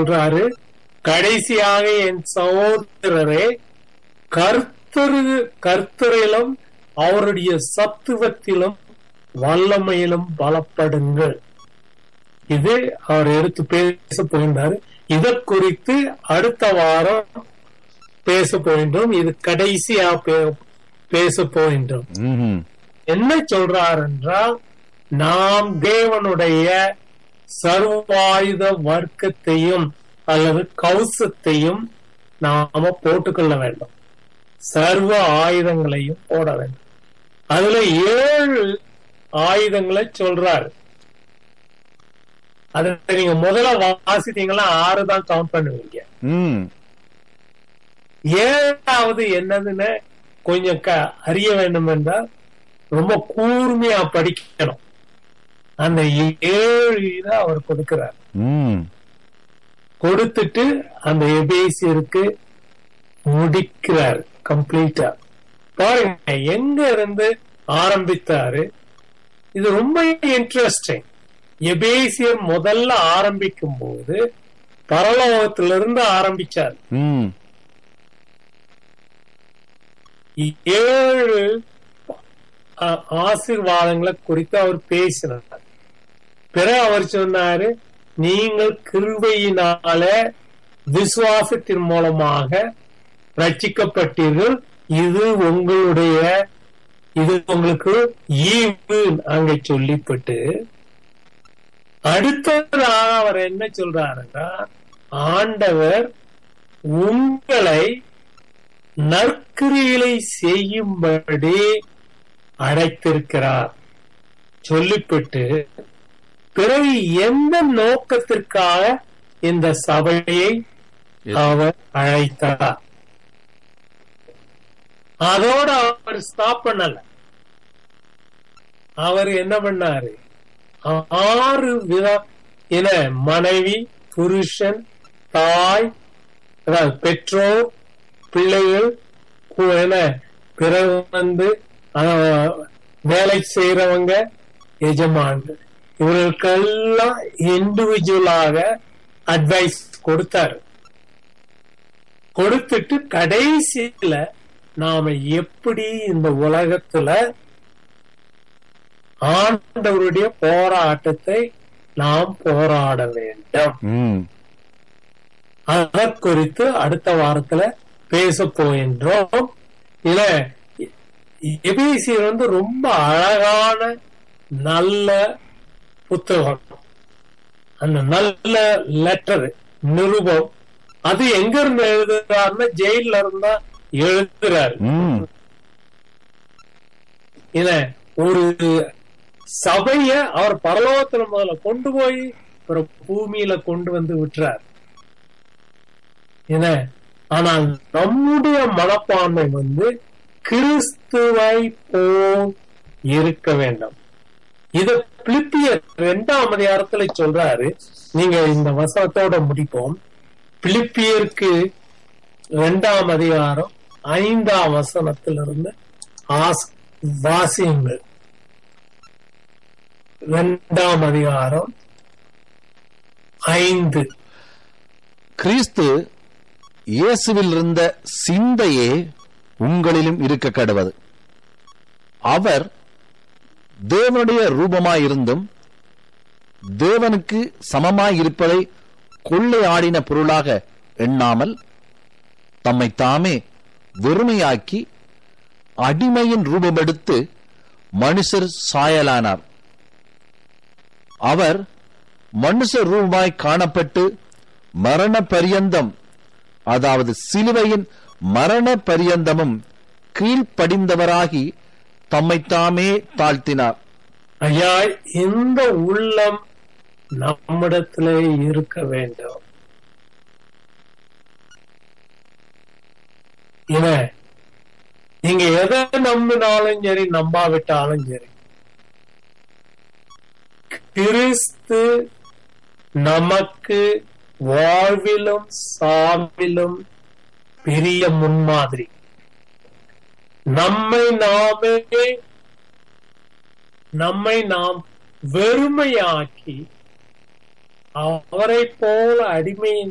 சொல்றாரு கடைசியாக என் சகோதரரே கர்த்தரு கர்த்தரிலும் அவருடைய சத்துவத்திலும் வல்லமையிலும் பலப்படுங்கள் இது அவர் எடுத்து பேச போகின்றாரு இதை குறித்து அடுத்த வாரம் பேச போகின்றோம் இது கடைசியா பே- பேச போகின்றோம் ம்ஹும். என்ன சொல்றார் என்றால் நாம் தேவனுடைய சர்வாயுத வர்க்கத்தையும் அல்லது கவசத்தையும் நாம போட்டுக்கொள்ள வேண்டும் சர்வ ஆயுதங்களையும் போட வேண்டும் அதுல ஏழு ஆயுதங்களை சொல்றாரு அதை நீங்க முதல்ல வாசித்தீங்கன்னா ஆறு தான் கவுண்ட் பண்ணுவீங்க ம். ஏழாவது என்னதுன்னு கொஞ்சம் க- அறிய வேண்டும் என்றால் ரொம்ப கூர்மையா படிக்கணும் அந்த ஏழு இதை அவர் கொடுக்கிறார் ம். கொடுத்துட்டு அந்த எபேசியருக்கு முடிக்கிறார் கம்ப்ளீட்டா பாருங்க எங்க இருந்து ஆரம்பித்தாரு இது ரொம்ப இன்ட்ரெஸ்டிங் எபேசியர் முதல்ல ஆரம்பிக்கும் போது பரலோகத்திலிருந்து ஆரம்பிச்சார் ம். ஏழு ஆ- ஆசீர்வாதங்களை குறித்து அவர் பேசினார் பிறகு அவர் சொன்னாரு நீங்கள் கிருபையினால விசுவாசத்தின் மூலமாக ரட்சிக்கப்பட்டீர்கள் இது உங்களுடைய இது உங்களுக்கு ஈவு அங்க சொல்லிப்பட்டு அடுத்ததாக அவர் என்ன சொல்றாருன்னா ஆண்டவர் உங்களை நற்கிரிகளை செய்யும்படி அழைத்திருக்கிறார் சொல்லிவிட்டு பிறகு எந்த நோக்கத்திற்காக இந்த சபையை அவர் அழைத்தார் அதோட அவர் ஸ்டாப் பண்ணல அவர் என்ன பண்ணாரு ஆறு விதம் என மனைவி புருஷன் தாய் அதாவது பெற்றோர் பிள்ளைகள் கு- என்ன பிறகு வந்து அஹ், வேலை செய்யறவங்க எஜமான்கள் இவர்களுக்கெல்லாம் இண்டிவிஜுவலாக அட்வைஸ் கொடுத்தாரு கொடுத்துட்டு கடைசியில நாம எப்படி இந்த உலகத்துல ஆண்டவருடைய போராட்டத்தை நாம் போராட வேண்டும் ம். அதை குறித்து அடுத்த வாரத்துல பேச போகின்றோம் இல்ல எபிசியர் வந்து ரொம்ப அழகான நல்ல புத்தகம் அந்த நல்ல லெட்டர் நிருபம் அது எங்க இருந்து எழுதுறாருன்னா ஜெயில இருந்தா எழுதுறாரு ம். இல்ல ஒரு சபைய அவர் பரலோகத்துல முதல்ல கொண்டு போய் அப்புறம் பூமியில கொண்டு வந்து விட்டுறார் என்ன ஆனால் நம்முடைய மனப்பான்மை வந்து கிறிஸ்துவை போல் இருக்க வேண்டும் இது பிலிப்பியர் இரண்டாம் அதிகாரத்துல சொல்றாரு நீங்க இந்த வசனத்தோட முடிப்போம் பிலிப்பியருக்கு இரண்டாம் அதிகாரம் ஐந்தாம் வசனத்திலிருந்து ஆஸ் வாசியுங்கள் இரண்டாம் அதிகாரம் ஐந்து கிறிஸ்து இயேசுவில் இருந்த சிந்தையே உங்களிலும் இருக்க கடவது அவர் தேவனுடைய ரூபமாயிருந்தும் தேவனுக்கு சமமாயிருப்பதை கொள்ளையாடின பொருளாக எண்ணாமல் தம்மை தாமே வெறுமையாக்கி அடிமையின் ரூபமெடுத்து மனுஷர் சாயலானார் அவர் மனுஷ ரூபமாய் காணப்பட்டு மரண பரியந்தம் அதாவது சிலுவையின் மரண பரியந்தமும் கீழ்ப்படிந்தவராகி தம்மைத்தாமே தாழ்த்தினார் ஐயா இந்த உள்ளம் நம்மிடத்திலே இருக்க வேண்டும் இவ நீங்க எதை நம்பினாலும் சரி நம்பாவிட்டாலும் சரி கிறிஸ்து நமக்கு வாழ்விலும் சாவிலும் பெரிய முன்மாதிரி நம்மை நாமே நம்மை நாம் வெறுமையாக்கி அவரை போல அடிமையின்